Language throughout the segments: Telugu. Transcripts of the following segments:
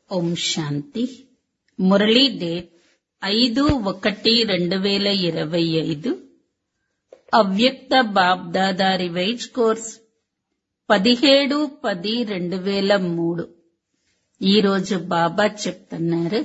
ఓం శాంతి మురళీ డేట్ ఐదు ఒకటి రెండు వేల ఇరవై ఐదు అవ్యక్త బాబ్దాదా రివైజ్ కోర్స్ పదిహేడు పది రెండు వేల మూడు ఈరోజు బాబా చెప్తున్నారు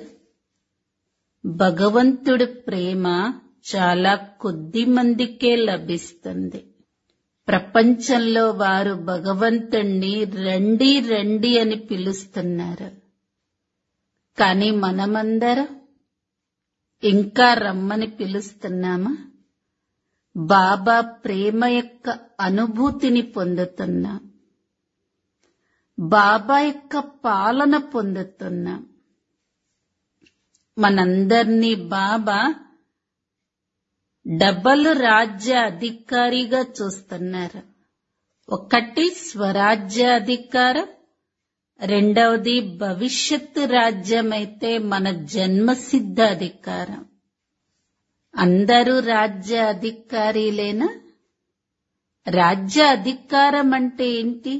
భగవంతుడి ప్రేమ చాలా కొద్ది మందికే లభిస్తుంది ప్రపంచంలో వారు భగవంతుణ్ణి రండి రండి అని పిలుస్తున్నారు కానీ మనమందరం ఇంకా రమ్మని పిలుస్తున్నామా బాబా ప్రేమ యొక్క అనుభూతిని పొందుతున్నాం బాబా యొక్క పాలన పొందుతున్నాం మనందర్నీ బాబా డబల్ రాజ్య అధికారిగా చూస్తున్నారు ఒకటి స్వరాజ్య అధికారం రెండవది భవిష్యత్తు రాజ్యమైతే మన జన్మసిద్ధ అధికారం అందరూ రాజ్య అధికారిలేనా రాజ్య అధికారం అంటే ఏంటి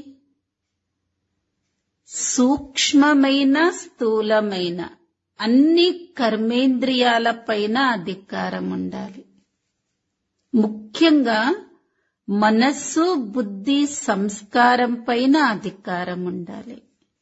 సూక్ష్మమైన స్థూలమైన అన్ని కర్మేంద్రియాలపైన అధికారం ఉండాలి ముఖ్యంగా మనస్సు బుద్ధి సంస్కారం పైన అధికారం ఉండాలి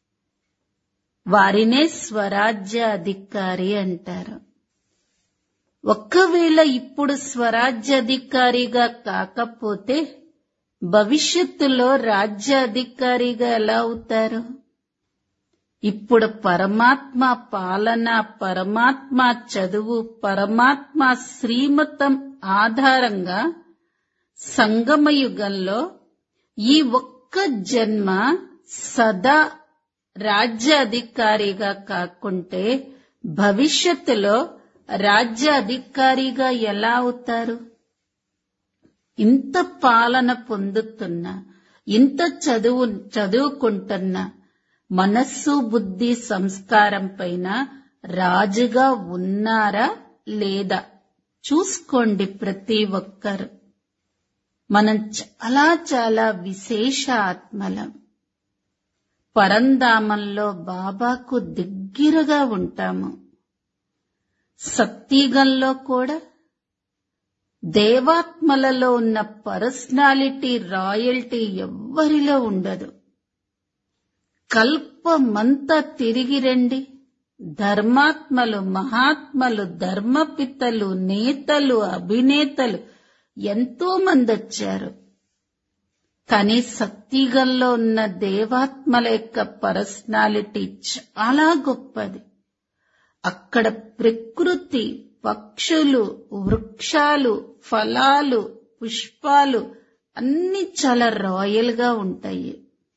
వారినే స్వరాజ్య అధికారి అంటారు ఒక్కవేళ ఇప్పుడు స్వరాజ్యాధికారిగా కాకపోతే భవిష్యత్తులో రాజ్యాధికారిగా ఎలా అవుతారు ఇప్పుడు పరమాత్మ పాలన పరమాత్మ చదువు పరమాత్మ శ్రీమతం ఆధారంగా సంగమయుగంలో ఈ ఒక్క జన్మ సదా రాజ్యాధికారిగా కాకుంటే భవిష్యత్తులో రాజ్య అధికారిగా ఎలా అవుతారు ఇంత పాలన పొందుతున్నా ఇంత చదువు చదువుకుంటున్నా మనస్సు బుద్ధి సంస్కారం పైన రాజుగా ఉన్నారా లేదా చూసుకోండి ప్రతి ఒక్కరు మనం చాలా చాలా విశేష ఆత్మలం పరంధామంలో బాబాకు దగ్గరగా ఉంటాము సత్యగంలో కూడా దేవాత్మలలో ఉన్న పర్సనాలిటీ రాయల్టీ ఎవ్వరిలో ఉండదు కల్పమంతా తిరిగి రండి ధర్మాత్మలు మహాత్మలు ధర్మపితలు నేతలు అభినేతలు ఎంతో మంది వచ్చారు కానీ సత్యగంలో ఉన్న దేవాత్మల యొక్క పర్సనాలిటీ చాలా గొప్పది అక్కడ ప్రకృతి పక్షులు వృక్షాలు ఫలాలు పుష్పాలు అన్ని చాలా రాయల్ గా ఉంటాయి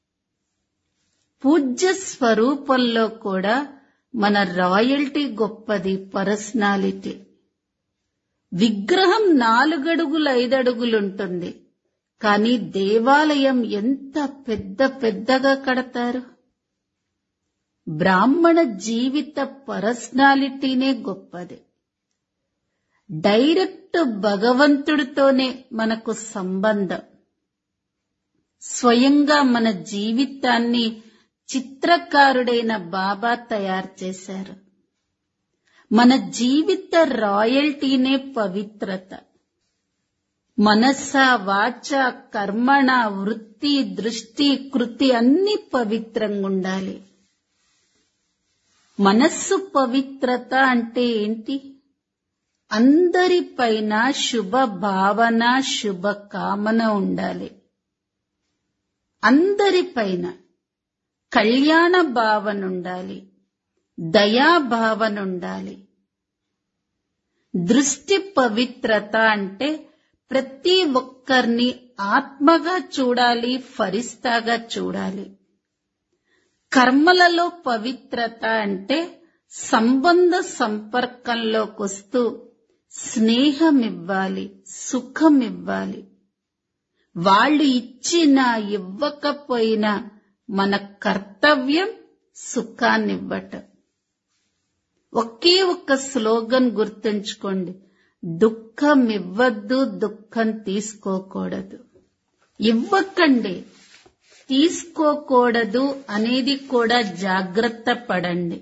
పూజ్య స్వరూపంలో కూడా మన రాయల్టీ గొప్పది పర్సనాలిటీ విగ్రహం నాలుగడుగులు ఐదడుగులుంటుంది కానీ దేవాలయం ఎంత పెద్ద పెద్దగా కడతారు బ్రాహ్మణ జీవిత పర్సనాలిటీనే గొప్పది డైరెక్ట్ భగవంతుడితోనే మనకు సంబంధం స్వయంగా మన జీవితాన్ని చిత్రకారుడైన బాబా తయారు చేశారు మన జీవిత రాయల్టీనే పవిత్రత మనస వాచ కర్మణ వృత్తి దృష్టి కృతి అన్ని పవిత్రంగా ఉండాలి మనస్సు పవిత్రత అంటే ఏంటి అందరిపైన శుభ భావన శుభ కామన ఉండాలి అందరిపైన కళ్యాణ భావన ఉండాలి దయా భావన ఉండాలి దృష్టి పవిత్రత అంటే ప్రతి ఒక్కరిని ఆత్మగా చూడాలి ఫరిస్తాగా చూడాలి కర్మలలో పవిత్రత అంటే సంబంధ సంపర్కంలోకి వస్తూ స్నేహం ఇవ్వాలి సుఖం ఇవ్వాలి వాళ్ళు ఇచ్చినా ఇవ్వకపోయినా మన కర్తవ్యం సుఖాన్నివ్వటం ఒకే ఒక్క స్లోగన్ గుర్తుంచుకోండి దుఃఖం ఇవ్వద్దు దుఃఖం తీసుకోకూడదు ఇవ్వకండి తీసుకోకూడదు అనేది కూడా జాగ్రత్త పడండి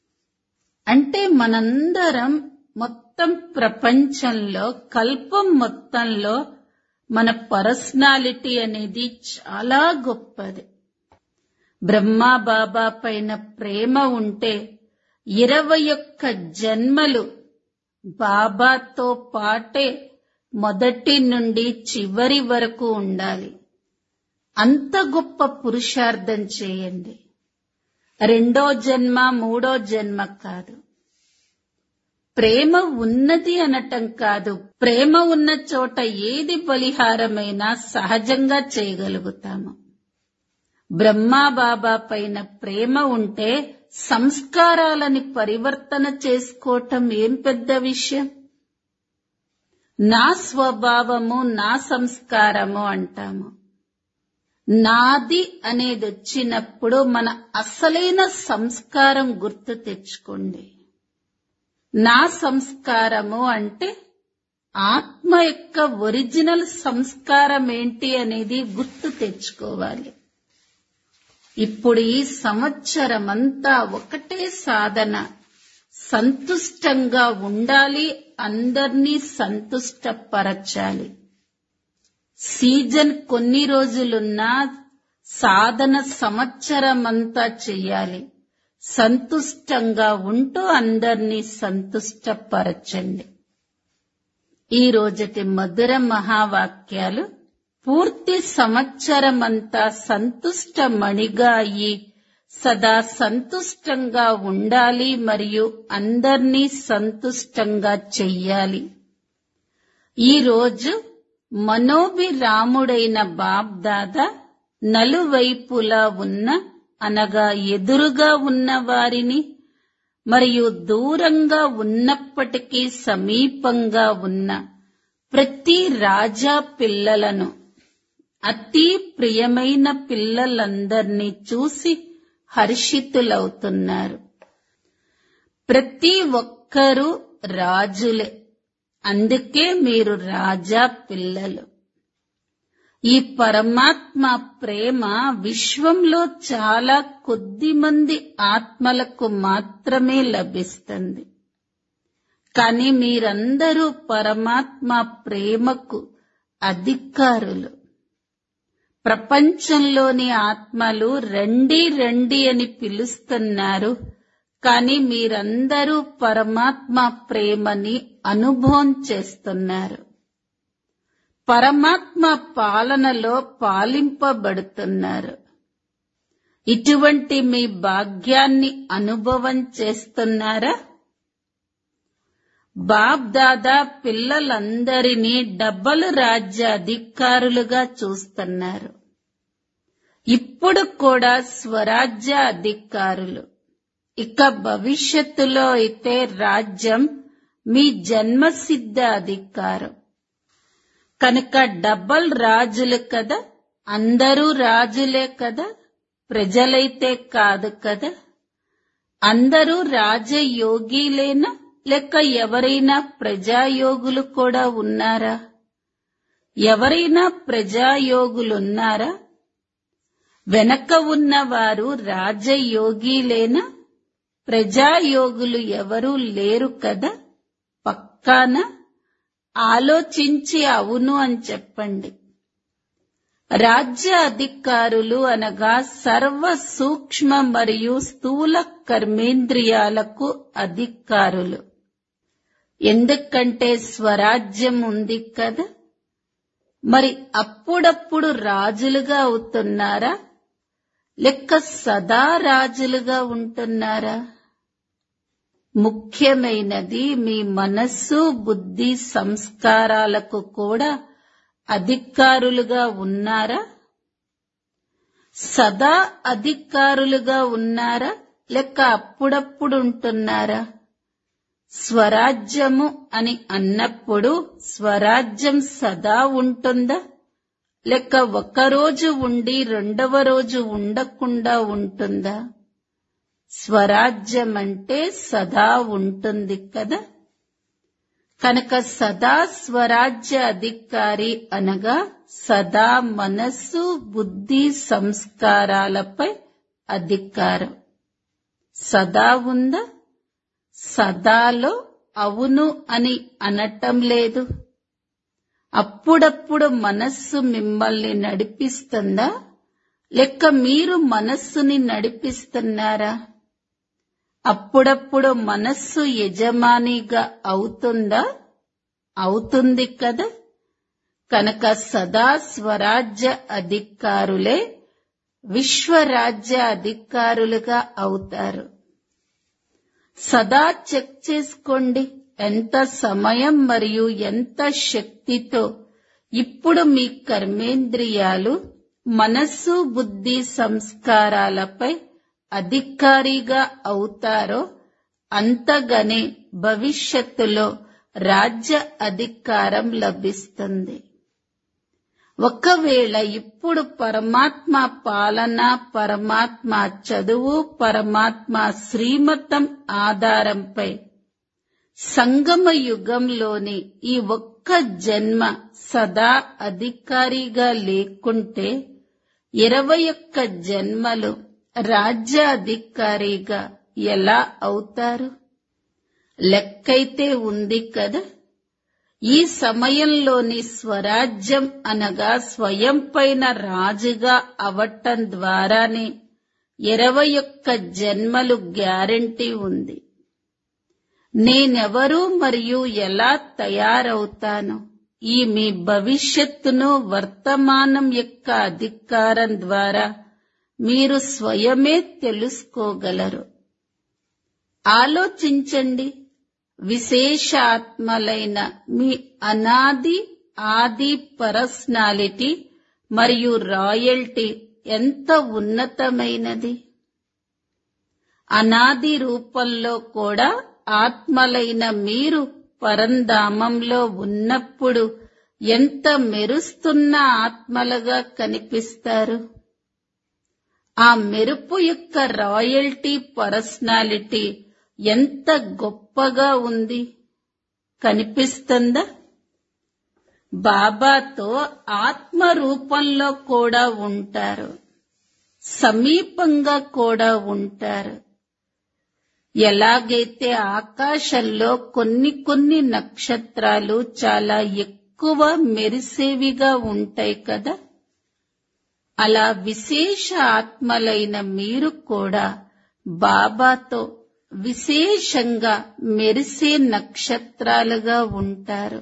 అంటే మనందరం మొత్తం ప్రపంచంలో కల్పం మొత్తంలో మన పర్సనాలిటీ అనేది చాలా గొప్పది బ్రహ్మా బాబా పైన ప్రేమ ఉంటే ఇరవై ఒక్క జన్మలు బాబాతో పాటే మొదటి నుండి చివరి వరకు ఉండాలి అంత గొప్ప పురుషార్థం చేయండి రెండో జన్మ మూడో జన్మ కాదు ప్రేమ ఉన్నది అనటం కాదు ప్రేమ ఉన్న చోట ఏది బలిహారమైనా సహజంగా చేయగలుగుతాము బ్రహ్మా బాబా పైన ప్రేమ ఉంటే సంస్కారాలని పరివర్తన చేసుకోవటం ఏం పెద్ద విషయం నా స్వభావము నా సంస్కారము అంటాము నాది అనేది వచ్చినప్పుడు మన అసలైన సంస్కారం గుర్తు తెచ్చుకోండి నా సంస్కారము అంటే ఆత్మ యొక్క ఒరిజినల్ సంస్కారం ఏంటి అనేది గుర్తు తెచ్చుకోవాలి ఇప్పుడు ఈ సంవత్సరం అంతా ఒకటే సాధన సంతుష్టంగా ఉండాలి అందర్నీ సంతుష్టపరచాలి సీజన్ కొన్ని రోజులున్నా సాధన సంవత్సరం అంతా చెయ్యాలి సంతుష్టంగా ఉంటూ అందర్నీ సంతుష్టపరచండి ఈ రోజటి మధుర మహావాక్యాలు పూర్తి సంవత్సరమంతా సంతుష్టమణిగా అయ్యి సదా సంతుష్టంగా ఉండాలి మరియు అందర్నీ సంతుష్టంగా చెయ్యాలి ఈ రోజు మనోభిరాముడైన బాబ్దాదా నలువైపులా ఉన్న అనగా ఎదురుగా ఉన్న వారిని మరియు దూరంగా ఉన్నప్పటికీ సమీపంగా ఉన్న ప్రతి రాజా పిల్లలను అతి ప్రియమైన పిల్లలందర్నీ చూసి హర్షితులవుతున్నారు ప్రతి ఒక్కరూ రాజులే అందుకే మీరు రాజా పిల్లలు ఈ పరమాత్మ ప్రేమ విశ్వంలో చాలా కొద్ది మంది ఆత్మలకు మాత్రమే లభిస్తుంది కానీ మీరందరూ పరమాత్మ ప్రేమకు అధికారులు ప్రపంచంలోని ఆత్మలు రండి రండి అని పిలుస్తున్నారు కానీ మీరందరూ పరమాత్మ ప్రేమని అనుభవం చేస్తున్నారు పరమాత్మ పాలనలో పాలింపబడుతున్నారు ఇటువంటి మీ భాగ్యాన్ని అనుభవం చేస్తున్నారా బాబ్ దాదా పిల్లలందరినీ డబ్బలు రాజ్య అధికారులుగా చూస్తున్నారు ఇప్పుడు కూడా స్వరాజ్య అధికారులు ఇక భవిష్యత్తులో అయితే రాజ్యం మీ జన్మసిద్ధ అధికారం కనుక డబల్ రాజులు కదా అందరూ రాజులే కదా ప్రజలైతే కాదు కదా అందరూ రాజయోగిలేనా లేక ఎవరైనా ప్రజాయోగులు కూడా ఉన్నారా ఎవరైనా ప్రజాయోగులున్నారా వెనక ఉన్నవారు రాజయోగిలేనా ప్రజాయోగులు ఎవరూ లేరు కదా పక్కాన ఆలోచించి అవును అని చెప్పండి రాజ్య అధికారులు అనగా సర్వ సూక్ష్మ మరియు స్థూల కర్మేంద్రియాలకు అధికారులు ఎందుకంటే స్వరాజ్యం ఉంది కదా మరి అప్పుడప్పుడు రాజులుగా అవుతున్నారా లెక్క సదా రాజులుగా ఉంటున్నారా ముఖ్యమైనది మీ మనస్సు బుద్ధి సంస్కారాలకు కూడా అధికారులుగా ఉన్నారా సదా అధికారులుగా ఉన్నారా లేక అప్పుడప్పుడు ఉంటున్నారా స్వరాజ్యము అని అన్నప్పుడు స్వరాజ్యం సదా ఉంటుందా లేక ఒక రోజు ఉండి రెండవ రోజు ఉండకుండా ఉంటుందా స్వరాజ్యం అంటే సదా ఉంటుంది కదా కనుక సదా స్వరాజ్య అధికారి అనగా సదా మనస్సు బుద్ధి సంస్కారాలపై అధికారం సదా ఉందా సదాలో అవును అని అనటం లేదు అప్పుడప్పుడు మనస్సు మిమ్మల్ని నడిపిస్తుందా లెక్క మీరు మనస్సుని నడిపిస్తున్నారా అప్పుడప్పుడు మనస్సు యజమానిగా అవుతుందా అవుతుంది కదా కనుక సదా స్వరాజ్య అధికారులే విశ్వరాజ్య అధికారులుగా అవుతారు సదా చెక్ చేసుకోండి ఎంత సమయం మరియు ఎంత శక్తితో ఇప్పుడు మీ కర్మేంద్రియాలు మనస్సు బుద్ధి సంస్కారాలపై అధికారిగా అవుతారో అంతగానే భవిష్యత్తులో రాజ్య అధికారం లభిస్తుంది ఒకవేళ ఇప్పుడు పరమాత్మ పాలన పరమాత్మ చదువు పరమాత్మ శ్రీమతం ఆధారంపై సంగమ యుగంలోని ఈ ఒక్క జన్మ సదా అధికారిగా లేకుంటే ఇరవై ఒక్క జన్మలు రాజ్య అధికారిగా ఎలా అవుతారు లెక్కైతే ఉంది కదా ఈ సమయంలోని స్వరాజ్యం అనగా స్వయం పైన రాజుగా అవటం ద్వారానే ఇరవై ఒక్క జన్మలు గ్యారంటీ ఉంది నేనెవరు మరియు ఎలా తయారవుతాను ఈ మీ భవిష్యత్తును వర్తమానం యొక్క అధికారం ద్వారా మీరు స్వయమే తెలుసుకోగలరు ఆలోచించండి విశేష ఆత్మలైన మీ అనాది ఆది పర్సనాలిటీ మరియు రాయల్టీ ఎంత ఉన్నతమైనది అనాది రూపంలో కూడా ఆత్మలైన మీరు పరంధామంలో ఉన్నప్పుడు ఎంత మెరుస్తున్న ఆత్మలుగా కనిపిస్తారు ఆ మెరుపు యొక్క రాయల్టీ పర్సనాలిటీ ఎంత గొప్పగా ఉంది కనిపిస్తుందా బాబాతో ఆత్మ రూపంలో కూడా ఉంటారు సమీపంగా కూడా ఉంటారు ఎలాగైతే ఆకాశంలో కొన్ని కొన్ని నక్షత్రాలు చాలా ఎక్కువ మెరిసేవిగా ఉంటాయి కదా అలా విశేష ఆత్మలైన మీరు కూడా బాబాతో విశేషంగా మెరిసే నక్షత్రాలుగా ఉంటారు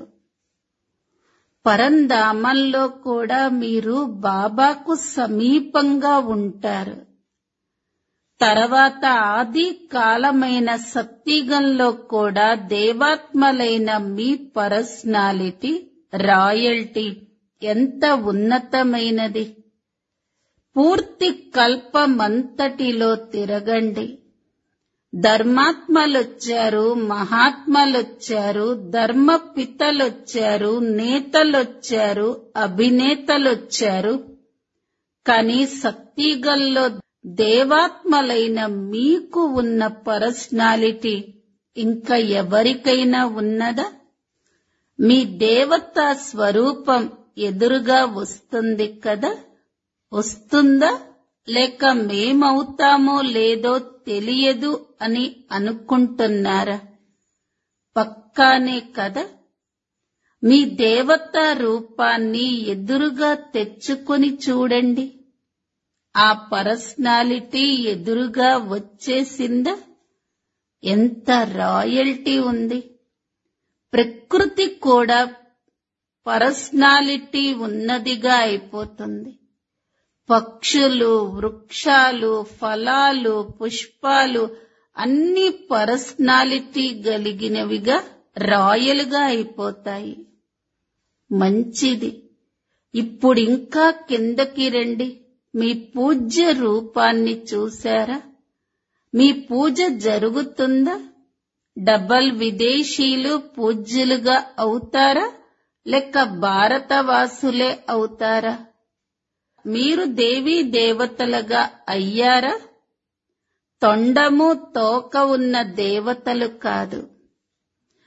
పరంధామంలో కూడా మీరు బాబాకు సమీపంగా ఉంటారు తర్వాత ఆది కాలమైన సత్యుగంలో కూడా దేవాత్మలైన మీ పర్సనాలిటీ రాయల్టీ ఎంత ఉన్నతమైనది పూర్తి కల్పమంతటిలో తిరగండి ధర్మాత్మలొచ్చారు మహాత్మలొచ్చారు ధర్మ పితలొచ్చారు నేతలొచ్చారు అభినేతలొచ్చారు కానీ సత్తిగల్లో దేవాత్మలైన మీకు ఉన్న పర్సనాలిటీ ఇంకా ఎవరికైనా ఉన్నదా మీ దేవతా స్వరూపం ఎదురుగా వస్తుంది కదా వస్తుందా లేక మేమవుతామో లేదో తెలియదు అని అనుకుంటున్నారా పక్కానే కదా మీ దేవతా రూపాన్ని ఎదురుగా తెచ్చుకొని చూడండి ఆ పర్సనాలిటీ ఎదురుగా వచ్చేసిందా ఎంత రాయల్టీ ఉంది ప్రకృతి కూడా పర్సనాలిటీ ఉన్నదిగా అయిపోతుంది పక్షులు వృక్షాలు ఫలాలు పుష్పాలు అన్ని పర్సనాలిటీ కలిగినవిగా రాయలుగా అయిపోతాయి మంచిది ఇప్పుడు ఇంకా కిందకి రండి మీ పూజ్య రూపాన్ని చూశారా మీ పూజ జరుగుతుందా డబల్ విదేశీయులు పూజ్యులుగా అవుతారా లేక భారతవాసులే అవుతారా మీరు దేవీ దేవతలుగా అయ్యారా తొండము తోక ఉన్న దేవతలు కాదు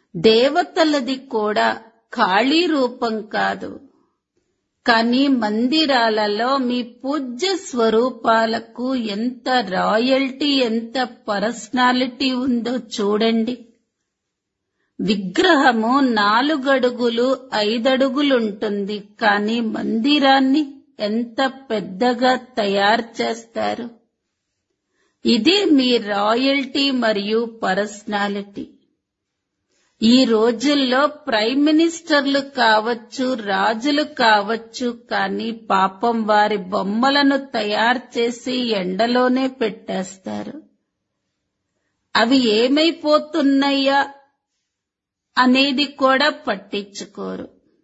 దేవతలది కూడా ఖాళీ రూపం కాదు కానీ మందిరాలలో మీ పూజ్య స్వరూపాలకు ఎంత రాయల్టీ ఎంత పర్సనాలిటీ ఉందో చూడండి విగ్రహము నాలుగడుగులు ఐదడుగులుంటుంది కానీ మందిరాన్ని ఎంత పెద్దగా తయారు చేస్తారు ఇది మీ రాయల్టీ మరియు పర్సనాలిటీ ఈ రోజుల్లో ప్రైమ్ మినిస్టర్లు కావచ్చు రాజులు కావచ్చు కానీ పాపం వారి బొమ్మలను తయారు చేసి ఎండలోనే పెట్టేస్తారు అవి ఏమైపోతున్నాయా అనేది కూడా పట్టించుకోరు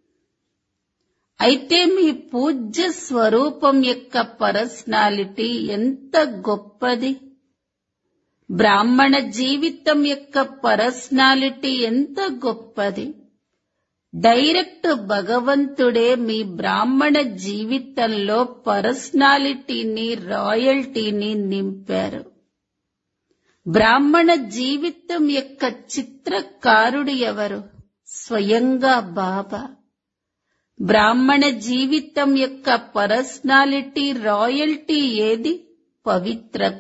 అయితే మీ పూజ్య స్వరూపం యొక్క పర్సనాలిటీ ఎంత గొప్పది బ్రాహ్మణ జీవితం యొక్క పర్సనాలిటీ ఎంత గొప్పది డైరెక్ట్ భగవంతుడే మీ బ్రాహ్మణ జీవితంలో పర్సనాలిటీని రాయల్టీని నింపారు బ్రాహ్మణ జీవితం యొక్క చిత్రకారుడు ఎవరు స్వయంగా బాబా బ్రాహ్మణ జీవితం యొక్క పర్సనాలిటీ రాయల్టీ ఏది పవిత్రత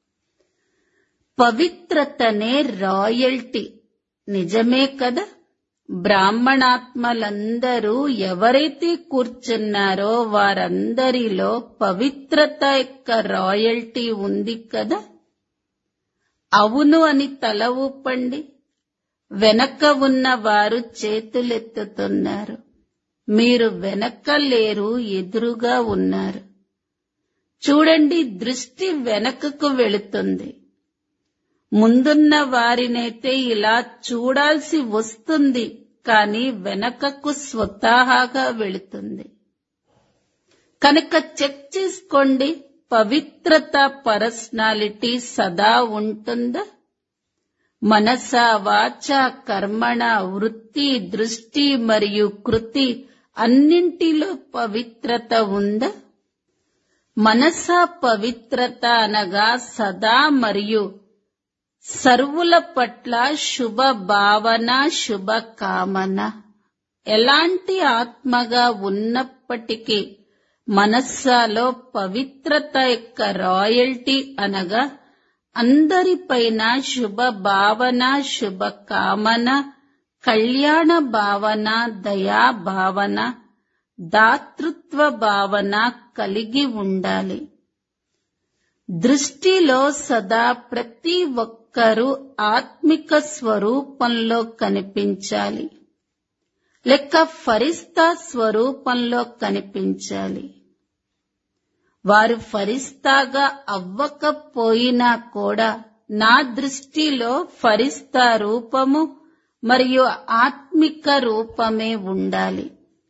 పవిత్రతనే రాయల్టీ నిజమే కదా బ్రాహ్మణాత్మలందరూ ఎవరైతే కూర్చున్నారో వారందరిలో పవిత్రత యొక్క రాయల్టీ ఉంది కదా అవును అని తల ఊపండి వెనక ఉన్న వారు చేతులెత్తుతున్నారు మీరు వెనక లేరు ఎదురుగా ఉన్నారు చూడండి దృష్టి వెనకకు వెళుతుంది ముందున్న వారినైతే ఇలా చూడాల్సి వస్తుంది కానీ వెనకకు స్వతహాగా వెళుతుంది కనుక చెక్ చేసుకోండి పవిత్రత పర్సనాలిటీ సదా ఉంటుందా మనస వాచ కర్మణ వృత్తి దృష్టి మరియు కృతి అన్నింటిలో పవిత్రత ఉందా మనస పవిత్రత అనగా సదా మరియు సర్వుల పట్ల శుభ భావన శుభ కామన ఎలాంటి ఆత్మగా ఉన్నప్పటికీ మనస్సాలో పవిత్రత యొక్క రాయల్టీ అనగా అందరిపైన శుభ భావన శుభ కామన కళ్యాణ భావన దయా భావన దాతృత్వ భావన కలిగి ఉండాలి దృష్టిలో సదా ప్రతి ఒక్కరూ ఆత్మిక స్వరూపంలో కనిపించాలి లెక్క ఫరిస్తా స్వరూపంలో కనిపించాలి వారు ఫరిస్తాగా అవ్వకపోయినా కూడా నా దృష్టిలో ఫరిస్తా రూపము మరియు ఆత్మిక రూపమే ఉండాలి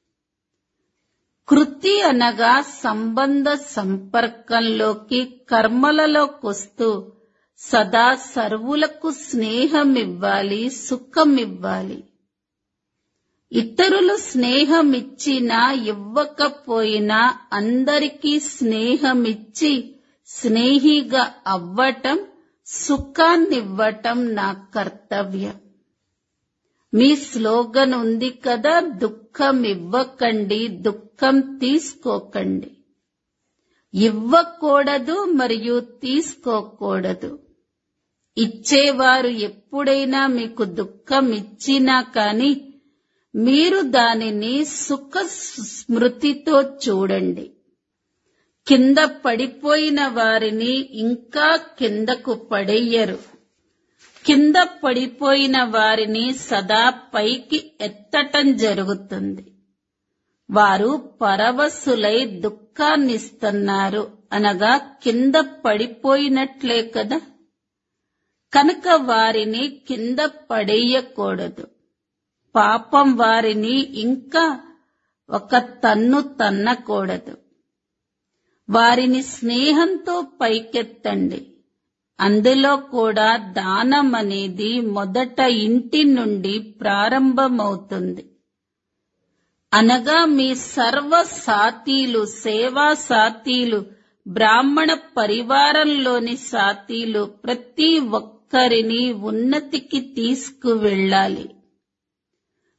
కృతి అనగా సంబంధ సంపర్కంలోకి కర్మలలోకొస్తూ సదా సర్వులకు స్నేహమివ్వాలి సుఖమివ్వాలి ఇతరులు స్నేహమిచ్చినా ఇవ్వకపోయినా అందరికీ స్నేహమిచ్చి స్నేహిగా అవ్వటం సుఖాన్నివ్వటం నా కర్తవ్యం మీ స్లోగన్ ఉంది కదా దుఃఖం ఇవ్వకండి దుఃఖం తీసుకోకండి ఇవ్వకూడదు మరియు తీసుకోకూడదు ఇచ్చేవారు ఎప్పుడైనా మీకు దుఃఖం ఇచ్చినా కాని మీరు దానిని సుఖ స్మృతితో చూడండి కింద పడిపోయిన వారిని ఇంకా కిందకు పడేయరు కింద పడిపోయిన వారిని సదా పైకి ఎత్తటం జరుగుతుంది వారు పరవశులై దుఃఖాన్నిస్తున్నారు అనగా కింద పడిపోయినట్లే కదా కనుక వారిని కింద పడేయకూడదు పాపం వారిని ఇంకా ఒక తన్ను తన్నకూడదు వారిని స్నేహంతో పైకెత్తండి అందులో కూడా దానం అనేది మొదట ఇంటి నుండి ప్రారంభమవుతుంది అనగా మీ సర్వ సాతీలు సేవా సాతీలు బ్రాహ్మణ పరివారంలోని సాతీలు ప్రతి ఒక్కరిని ఉన్నతికి తీసుకువెళ్ళాలి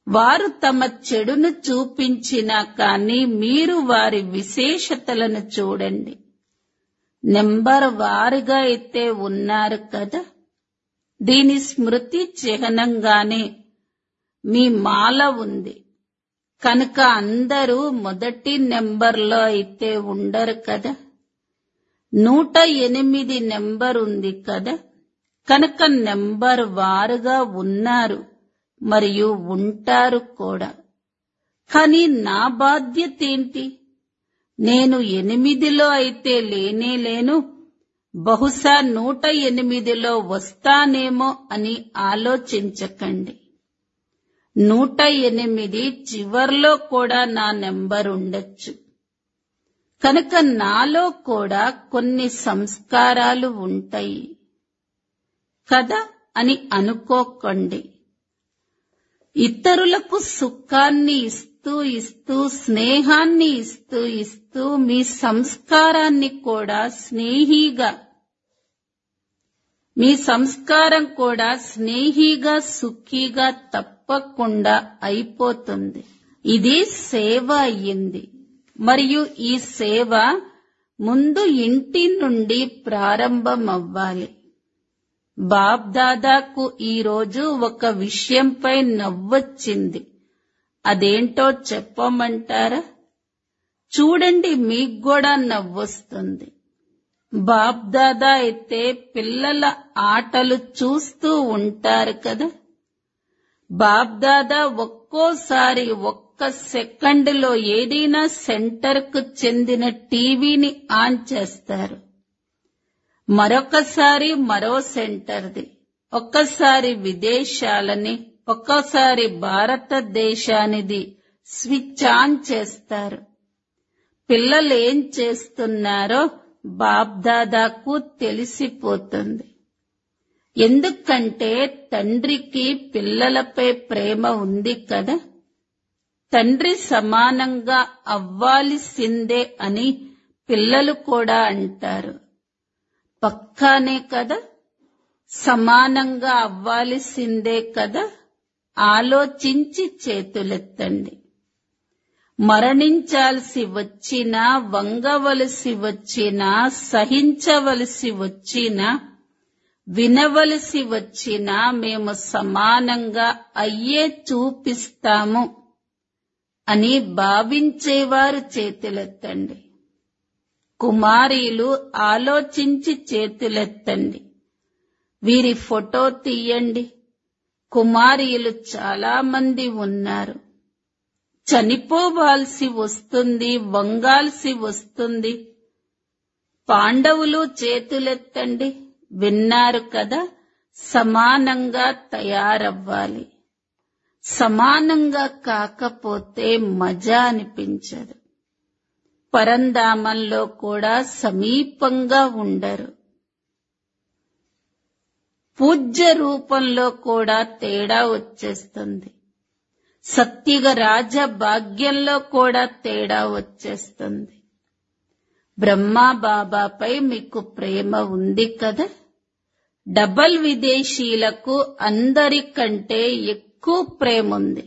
వారు తమ చెడును చూపించినా కానీ మీరు వారి విశేషతలను చూడండి నెంబర్ వారుగా అయితే ఉన్నారు కదా దీని స్మృతి చిహ్నంగానే మీ మాల ఉంది కనుక అందరూ మొదటి నెంబర్లో అయితే ఉండరు కదా నూట ఎనిమిది నెంబర్ ఉంది కదా కనుక నెంబర్ వారుగా ఉన్నారు మరియు ఉంటారు కూడా కానీ నా బాధ్యత ఏంటి నేను ఎనిమిదిలో అయితే లేనే లేను బహుశా నూట ఎనిమిదిలో వస్తానేమో అని ఆలోచించకండి నూట ఎనిమిది చివర్లో కూడా నా నెంబర్ ఉండొచ్చు కనుక నాలో కూడా కొన్ని సంస్కారాలు ఉంటాయి కదా అని అనుకోకండి ఇతరులకు సుఖాన్ని ఇస్తూ ఇస్తూ స్నేహాన్ని ఇస్తూ ఇస్తూ మీ సంస్కారాన్ని కూడా స్నేహిగా మీ సంస్కారం కూడా స్నేహిగా సుఖీగా తప్పకుండా అయిపోతుంది ఇది సేవ అయ్యింది మరియు ఈ సేవ ముందు ఇంటి నుండి ప్రారంభమవ్వాలి బాబ్ దాదాకు ఈరోజు ఒక విషయంపై నవ్వొచ్చింది అదేంటో చెప్పమంటారా చూడండి మీకు కూడా నవ్వొస్తుంది బాబ్ దాదా అయితే పిల్లల ఆటలు చూస్తూ ఉంటారు కదా బాబ్ దాదా ఒక్కోసారి ఒక్క సెకండ్లో ఏదైనా సెంటర్కు చెందిన టీవీని ఆన్ చేస్తారు మరొకసారి మరో సెంటర్ది ఒక్కసారి విదేశాలని ఒక్కసారి భారతదేశానిది స్విచ్ ఆన్ చేస్తారు పిల్లలు ఏం చేస్తున్నారో బాబ్దాదాకు తెలిసిపోతుంది ఎందుకంటే తండ్రికి పిల్లలపై ప్రేమ ఉంది కదా తండ్రి సమానంగా అవ్వాల్సిందే అని పిల్లలు కూడా అంటారు పక్కానే కదా సమానంగా అవ్వాల్సిందే కదా ఆలోచించి చేతులెత్తండి మరణించాల్సి వచ్చినా వంగవలసి వచ్చినా సహించవలసి వచ్చినా వినవలసి వచ్చినా మేము సమానంగా అయ్యే చూపిస్తాము అని భావించేవారు చేతులెత్తండి కుమారీలు ఆలోచించి చేతులెత్తండి వీరి ఫోటో తీయండి కుమారీలు చాలా మంది ఉన్నారు చనిపోవాల్సి వస్తుంది వంగాల్సి వస్తుంది పాండవులు చేతులెత్తండి విన్నారు కదా సమానంగా తయారవ్వాలి సమానంగా కాకపోతే మజా అనిపించదు పరంధామంలో కూడా సమీపంగా ఉండరు పూజ్య రూపంలో కూడా తేడా వచ్చేస్తుంది సత్యుగ రాజ భాగ్యంలో కూడా తేడా వచ్చేస్తుంది బ్రహ్మా బాబాపై మీకు ప్రేమ ఉంది కదా డబల్ విదేశీలకు అందరికంటే ఎక్కువ ప్రేమ ఉంది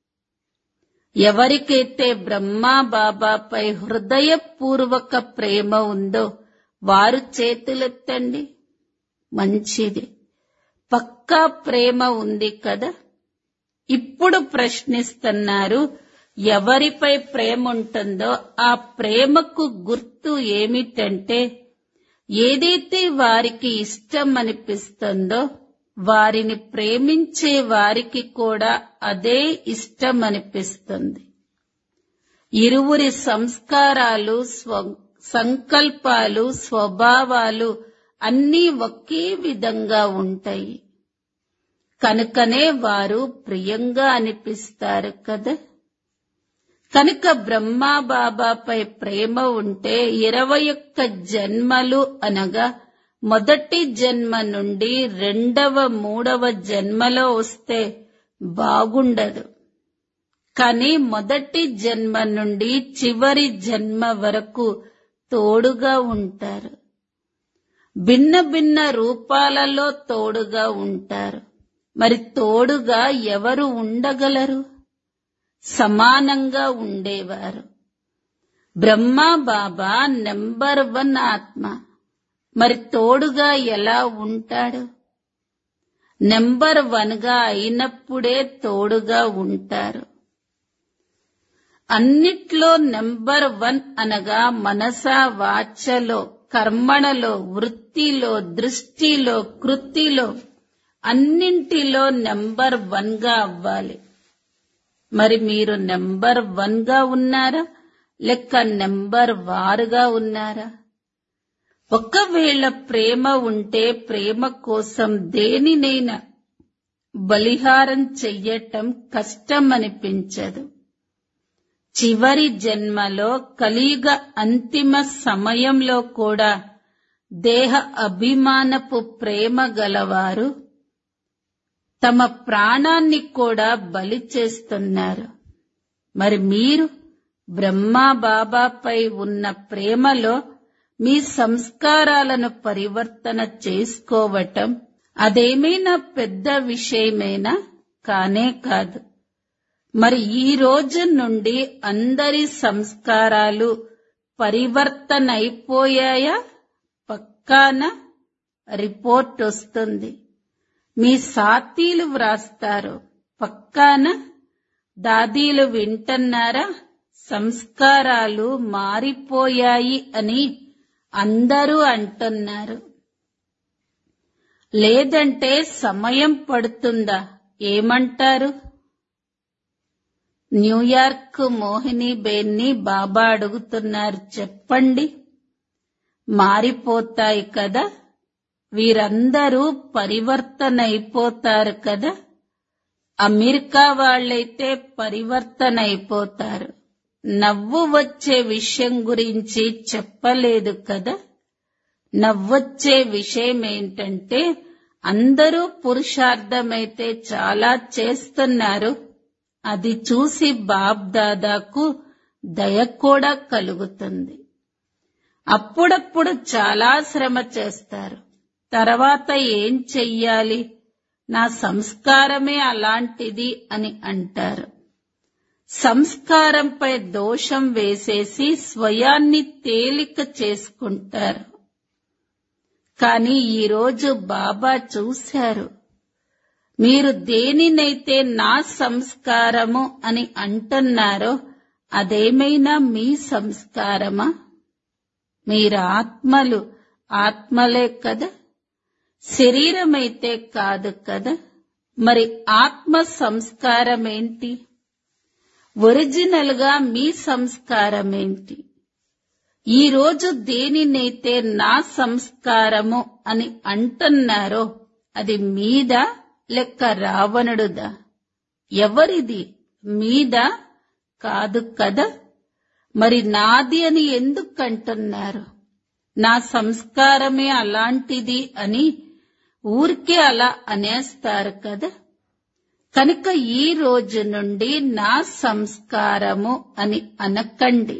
ఎవరికైతే బ్రహ్మా బాబాపై హృదయపూర్వక ప్రేమ ఉందో వారు చేతులెత్తండి మంచిది పక్కా ప్రేమ ఉంది కదా ఇప్పుడు ప్రశ్నిస్తున్నారు ఎవరిపై ప్రేమ ఉంటుందో ఆ ప్రేమకు గుర్తు ఏమిటంటే ఏదైతే వారికి ఇష్టం అనిపిస్తుందో వారిని ప్రేమించే వారికి కూడా అదే ఇష్టం అనిపిస్తుంది ఇరువురి సంస్కారాలు స్వ సంకల్పాలు స్వభావాలు అన్నీ ఒకే విధంగా ఉంటాయి కనుకనే వారు ప్రియంగా అనిపిస్తారు కదా కనుక బ్రహ్మా బాబాపై ప్రేమ ఉంటే ఇరవై ఒక్క జన్మలు అనగా మొదటి జన్మ నుండి రెండవ మూడవ జన్మలో వస్తే బాగుండదు కానీ మొదటి జన్మ నుండి చివరి జన్మ వరకు తోడుగా ఉంటారు భిన్న భిన్న రూపాలలో తోడుగా ఉంటారు మరి తోడుగా ఎవరు ఉండగలరు సమానంగా ఉండేవారు బ్రహ్మ బాబా నెంబర్ వన్ ఆత్మ మరి తోడుగా ఎలా ఉంటాడు నెంబర్ వన్ గా అయినప్పుడే తోడుగా ఉంటారు అన్నిట్లో నెంబర్ వన్ అనగా మనస వాచలో కర్మణలో వృత్తిలో దృష్టిలో కృతిలో అన్నింటిలో నెంబర్ వన్ గా అవ్వాలి మరి మీరు నెంబర్ వన్ గా ఉన్నారా లెక్క నెంబర్ వారుగా ఉన్నారా ఒకవేళ ప్రేమ ఉంటే ప్రేమ కోసం దేనినైనా బలిహారం చెయ్యటం కష్టమనిపించదు చివరి జన్మలో కలియుగ అంతిమ సమయంలో కూడా దేహ అభిమానపు ప్రేమ గలవారు తమ ప్రాణాన్ని కూడా బలి చేస్తున్నారు మరి మీరు బ్రహ్మా బాబాపై ఉన్న ప్రేమలో మీ సంస్కారాలను పరివర్తన చేసుకోవటం అదేమైనా పెద్ద విషయమేనా కానే కాదు మరి ఈ రోజు నుండి అందరి సంస్కారాలు పరివర్తన అయిపోయాయా పక్కాన రిపోర్ట్ వస్తుంది మీ సాతీలు వ్రాస్తారు పక్కాన దాదీలు వింటున్నారా సంస్కారాలు మారిపోయాయి అని అందరూ అంటున్నారు లేదంటే సమయం పడుతుందా ఏమంటారు న్యూయార్క్ మోహిని బేన్ని బాబా అడుగుతున్నారు చెప్పండి మారిపోతాయి కదా వీరందరూ పరివర్తన అయిపోతారు కదా అమెరికా వాళ్ళైతే పరివర్తన అయిపోతారు నవ్వు వచ్చే విషయం గురించి చెప్పలేదు కదా నవ్వొచ్చే విషయం ఏంటంటే అందరూ పురుషార్థమైతే చాలా చేస్తున్నారు అది చూసి బాబ్ దాదాకు దయ కూడా కలుగుతుంది అప్పుడప్పుడు చాలా శ్రమ చేస్తారు తర్వాత ఏం చెయ్యాలి నా సంస్కారమే అలాంటిది అని అంటారు సంస్కారంపై దోషం వేసేసి స్వయాన్ని తేలిక చేసుకుంటారు కానీ ఈరోజు బాబా చూశారు మీరు దేనినైతే నా సంస్కారము అని అంటున్నారో అదేమైనా మీ సంస్కారమా మీరు ఆత్మలు ఆత్మలే కదా శరీరమైతే కాదు కదా మరి ఆత్మ సంస్కారం ఏంటి ఒరిజినల్ గా మీ సంస్కారం ఏంటి ఈ రోజు దేనినైతే నా సంస్కారము అని అంటున్నారో అది మీదా లెక్క రావణుడుదా ఎవరిది మీదా కాదు కదా మరి నాది అని ఎందుకు అంటున్నారు నా సంస్కారమే అలాంటిది అని ఊరికే అలా అనేస్తారు కదా కనుక ఈ రోజు నుండి నా సంస్కారము అని అనకండి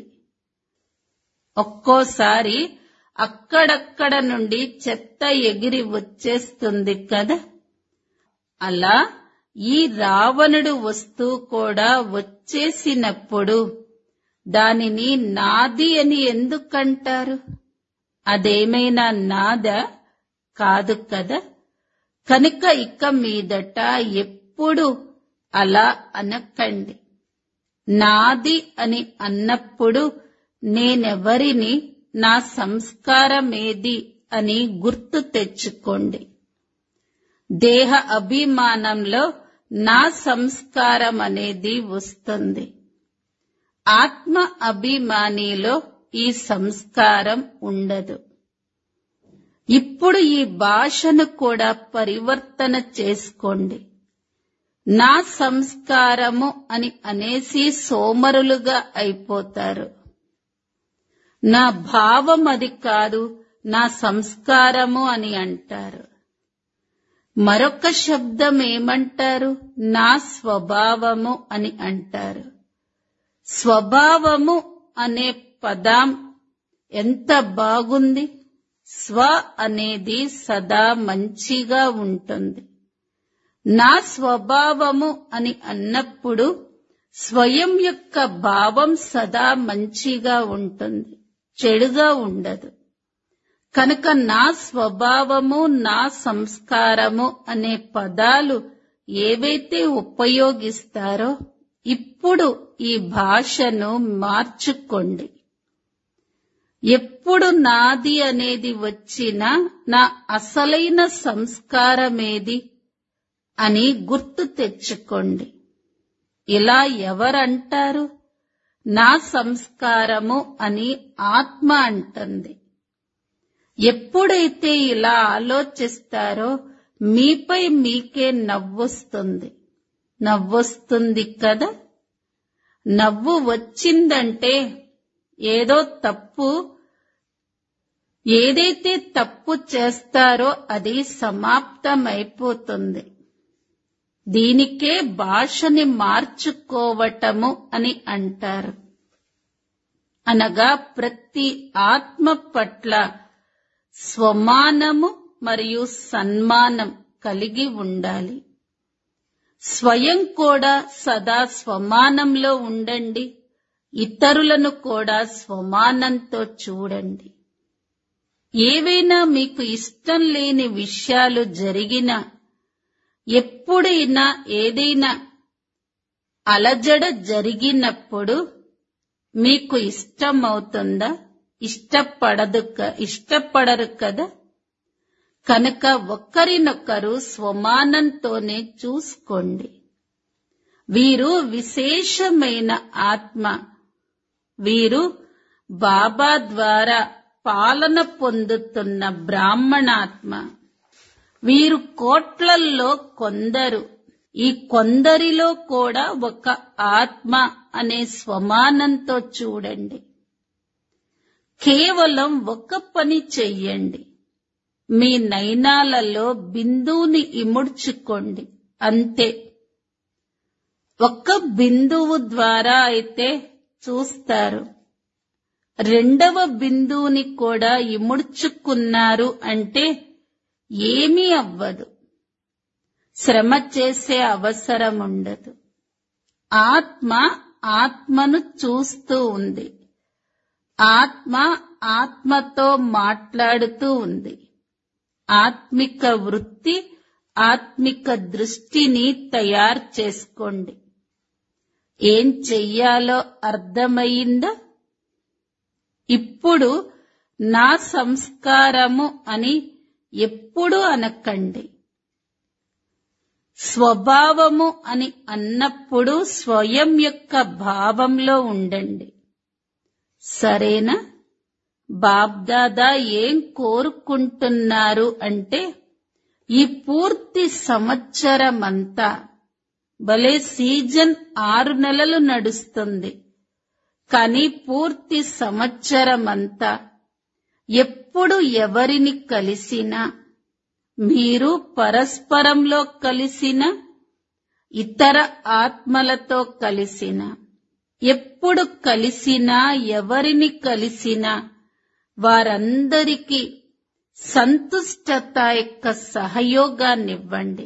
ఒక్కోసారి అక్కడక్కడ నుండి చెత్త ఎగిరి వచ్చేస్తుంది కదా అలా ఈ రావణుడు వస్తువు కూడా వచ్చేసినప్పుడు దానిని నాది అని ఎందుకంటారు అదేమైనా నాదా కాదు కదా కనుక ఇక మీదట ఎప్పుడు అలా అనకండి నాది అని అన్నప్పుడు నేనెవరిని నా సంస్కారమేది అని గుర్తు తెచ్చుకోండి దేహ అభిమానంలో నా సంస్కారం అనేది వస్తుంది ఆత్మ అభిమానిలో ఈ సంస్కారం ఉండదు ఇప్పుడు ఈ భాషను కూడా పరివర్తన చేసుకోండి నా సంస్కారము అని అనేసి సోమరులుగా అయిపోతారు నా భావం అది కాదు నా సంస్కారము అని అంటారు మరొక శబ్దం ఏమంటారు నా స్వభావము అని అంటారు స్వభావము అనే పదం ఎంత బాగుంది స్వ అనేది సదా మంచిగా ఉంటుంది నా స్వభావము అని అన్నప్పుడు స్వయం యొక్క భావం సదా మంచిగా ఉంటుంది చెడుగా ఉండదు కనుక నా స్వభావము నా సంస్కారము అనే పదాలు ఏవైతే ఉపయోగిస్తారో ఇప్పుడు ఈ భాషను మార్చుకోండి ఎప్పుడు నాది అనేది వచ్చినా నా అసలైన సంస్కారమేది అని గుర్తు తెచ్చుకోండి ఇలా ఎవరంటారు నా సంస్కారము అని ఆత్మ అంటుంది ఎప్పుడైతే ఇలా ఆలోచిస్తారో మీపై మీకే నవ్వొస్తుంది నవ్వొస్తుంది కదా నవ్వు వచ్చిందంటే ఏదో తప్పు ఏదైతే తప్పు చేస్తారో అది సమాప్తమైపోతుంది దీనికే భాషని మార్చుకోవటము అని అంటారు అనగా ప్రతి ఆత్మ పట్ల స్వమానము మరియు సన్మానం కలిగి ఉండాలి స్వయం కూడా సదా స్వమానంలో ఉండండి ఇతరులను కూడా స్వమానంతో చూడండి ఏవైనా మీకు ఇష్టం లేని విషయాలు జరిగినా ఎప్పుడైనా ఏదైనా అలజడ జరిగినప్పుడు మీకు ఇష్టం అవుతుందా ఇష్టపడదు క- ఇష్టపడరు కదా కనుక ఒకరినొకరు స్వమానంతోనే చూసుకోండి వీరు విశేషమైన ఆత్మ వీరు బాబా ద్వారా పాలన పొందుతున్న బ్రాహ్మణాత్మ వీరు కోట్లల్లో కొందరు ఈ కొందరిలో కూడా ఒక ఆత్మ అనే స్వమానంతో చూడండి కేవలం ఒక పని చెయ్యండి మీ నయనాలలో బిందువుని ఇముడ్చుకోండి అంతే ఒక్క బిందువు ద్వారా అయితే చూస్తారు రెండవ బిందువుని కూడా ఇముడ్చుకున్నారు అంటే ఏమీ అవ్వదు శ్రమ చేసే అవసరం ఉండదు ఆత్మ ఆత్మను చూస్తూ ఉంది ఆత్మ ఆత్మతో మాట్లాడుతూ ఉంది ఆత్మిక వృత్తి ఆత్మిక దృష్టిని తయారు చేసుకోండి ఏం చెయ్యాలో అర్థమయ్యిందా ఇప్పుడు నా సంస్కారము అని ఎప్పుడు అనకండి స్వభావము అని అన్నప్పుడు స్వయం యొక్క భావంలో ఉండండి సరేనా బాబ్దాదా ఏం కోరుకుంటున్నారు అంటే ఈ పూర్తి సంవత్సరమంతా భలే సీజన్ ఆరు నెలలు నడుస్తుంది కానీ పూర్తి సంవత్సరమంతా ఎప్పుడు ఎవరిని కలిసినా మీరు పరస్పరంలో కలిసిన ఇతర ఆత్మలతో కలిసిన ఎప్పుడు కలిసినా ఎవరిని కలిసినా వారందరికీ సంతుష్టత యొక్క సహయోగాన్నివ్వండి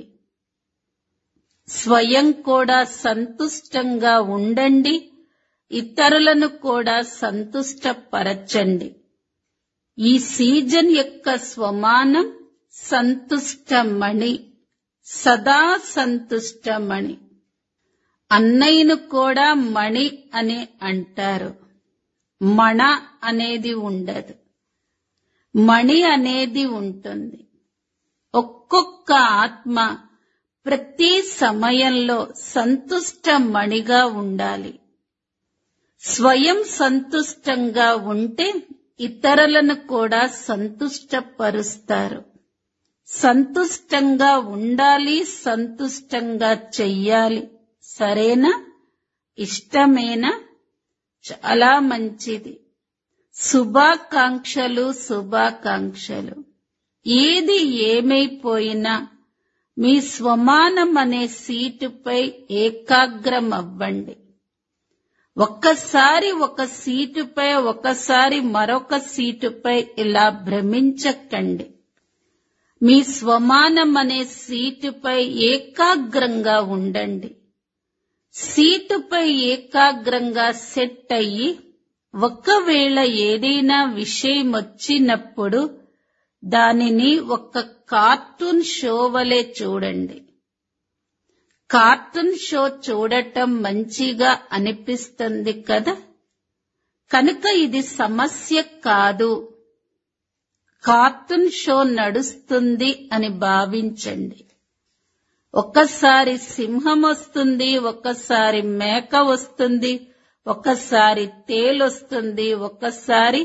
స్వయం కూడా సంతుష్టంగా ఉండండి ఇతరులను కూడా సంతుష్టపరచండి ఈ సీజన్ యొక్క స్వమానం సంతుష్టమణి సదా సంతుష్టమణి అన్నయ్యను కూడా మణి అని అంటారు మణ అనేది ఉండదు మణి అనేది ఉంటుంది ఒక్కొక్క ఆత్మ ప్రతి సమయంలో సంతుష్ట మణిగా ఉండాలి స్వయం సంతుష్టంగా ఉంటే ఇతరులను కూడా సంతుష్టపరుస్తారు సంతుష్టంగా ఉండాలి సంతుష్టంగా చెయ్యాలి సరేనా ఇష్టమేనా చాలా మంచిది శుభాకాంక్షలు శుభాకాంక్షలు ఏది ఏమైపోయినా మీ స్వమానం అనే సీటుపై ఏకాగ్రం అవ్వండి ఒక్కసారి ఒక సీటుపై ఒకసారి మరొక సీటుపై ఇలా భ్రమించకండి మీ స్వమానం అనే సీటుపై ఏకాగ్రంగా ఉండండి సీటుపై ఏకాగ్రంగా సెట్ అయ్యి ఒకవేళ ఏదైనా విషయం వచ్చినప్పుడు దానిని ఒక కార్టూన్ షో వలె చూడండి కార్టూన్ షో చూడటం మంచిగా అనిపిస్తుంది కదా కనుక ఇది సమస్య కాదు కార్టూన్ షో నడుస్తుంది అని భావించండి ఒక్కసారి సింహం వస్తుంది ఒక్కసారి మేక వస్తుంది ఒకసారి తేలొస్తుంది ఒకసారి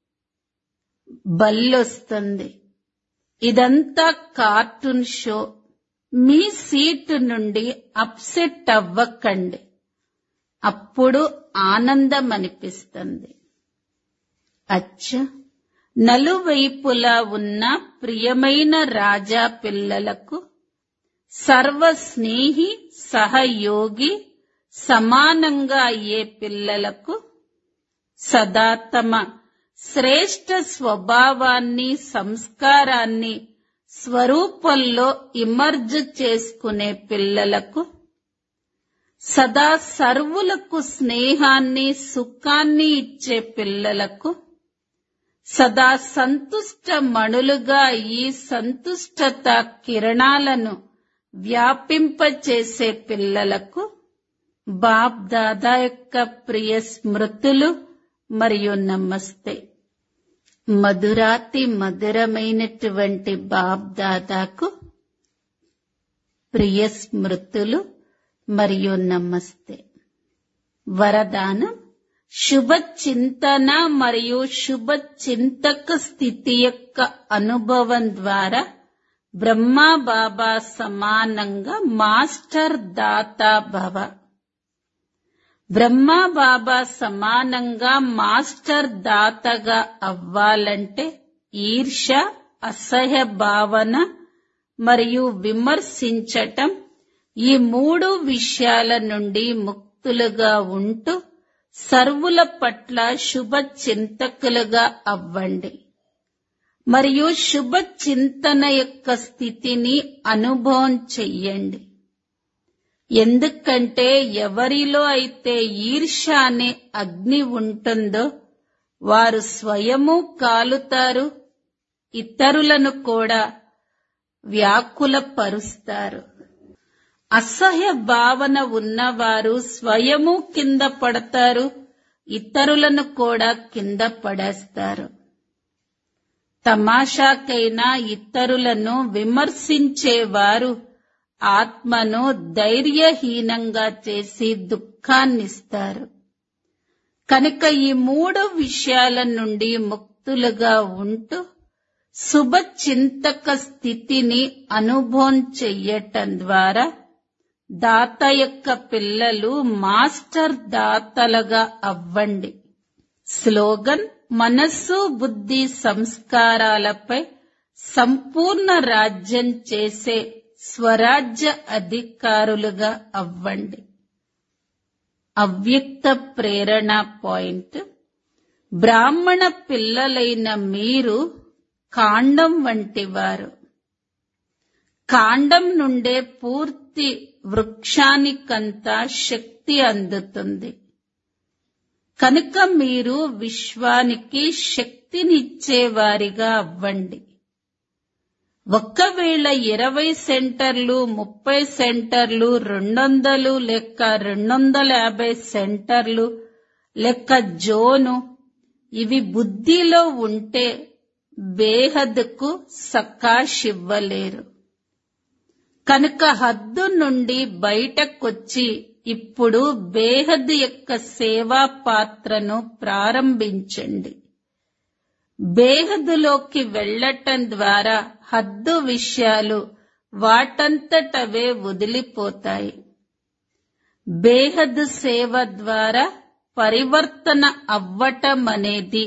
బల్లొస్తుంది ఇదంతా కార్టూన్ షో మీ సీటు నుండి అప్సెట్ అవ్వకండి అప్పుడు ఆనందం అనిపిస్తుంది అచ్చ నలువైపులా ఉన్న ప్రియమైన రాజా పిల్లలకు సర్వ స్నేహి సహయోగి సమానంగా అయ్యే పిల్లలకు సదా తమ శ్రేష్ట స్వభావాన్ని సంస్కారాన్ని స్వరూపంలో ఇమర్జ్ చేసుకునే పిల్లలకు సదా సర్వులకు స్నేహాన్ని సుఖాన్ని ఇచ్చే పిల్లలకు సదా సంతుష్ట మణులుగా ఈ సంతుష్టత కిరణాలను వ్యాపింపచేసే పిల్లలకు బాప్ దాదా యొక్క ప్రియ స్మృతులు మరియు నమస్తే మధురాతి మధురమైనటువంటి బాప్ దాదాకు ప్రియ స్మృతులు మరియు నమస్తే వరదానం శుభ చింతన మరియు శుభ చింతక స్థితి యొక్క అనుభవం ద్వారా బ్రహ్మా బాబా సమానంగా మాస్టర్ దాతా భవ బ్రహ్మా బాబా సమానంగా మాస్టర్ దాతగా అవ్వాలంటే ఈర్ష అసహ్య భావన మరియు విమర్శించటం ఈ మూడు విషయాల నుండి ముక్తులుగా ఉంటూ సర్వుల పట్ల శుభ చింతకులుగా అవ్వండి మరియు శుభ చింతన యొక్క స్థితిని అనుభవం చెయ్యండి ఎందుకంటే ఎవరిలో అయితే ఈర్ష అనే అగ్ని ఉంటుందో వారు స్వయము కాలుతారు ఇతరులను కూడా వ్యాకులపరుస్తారు అసహ్య భావన ఉన్నవారు స్వయము కింద పడతారు ఇతరులను కూడా కింద పడేస్తారు తమాషాకైనా ఇతరులను విమర్శించేవారు ఆత్మను ధైర్యహీనంగా చేసి దుఃఖాన్నిస్తారు కనుక ఈ మూడు విషయాల నుండి ముక్తులుగా ఉంటూ శుభ చింతక స్థితిని అనుభవం చెయ్యటం ద్వారా దాత యొక్క పిల్లలు మాస్టర్ దాతలుగా అవ్వండి స్లోగన్ మనస్సు బుద్ధి సంస్కారాలపై సంపూర్ణ రాజ్యం చేసే స్వరాజ్య అధికారులుగా అవ్వండి అవ్యక్త ప్రేరణ పాయింట్ బ్రాహ్మణ పిల్లలైన మీరు కాండం వంటివారు కాండం నుండే పూర్తి వృక్షానికంతా శక్తి అందుతుంది కనుక మీరు విశ్వానికి శక్తినిచ్చేవారిగా అవ్వండి ఒక్కవేళ ఇరవై సెంటర్లు ముప్పై సెంటర్లు రెండొందలు లెక్క రెండొందల యాభై సెంటర్లు లెక్క జోను ఇవి బుద్ధిలో ఉంటే బేహద్కు సకాష్ ఇవ్వలేరు కనుక హద్దు నుండి బయటకొచ్చి ఇప్పుడు బేహద్ యొక్క సేవా పాత్రను ప్రారంభించండి బేహదులోకి వెళ్లటం ద్వారా హద్దు విషయాలు వాటంతటవే వదిలిపోతాయి బేహద్ సేవ ద్వారా పరివర్తన అవ్వటం అనేది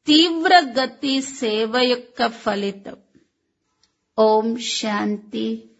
తీవ్రగతి సేవ యొక్క ఫలితం ఓం శాంతి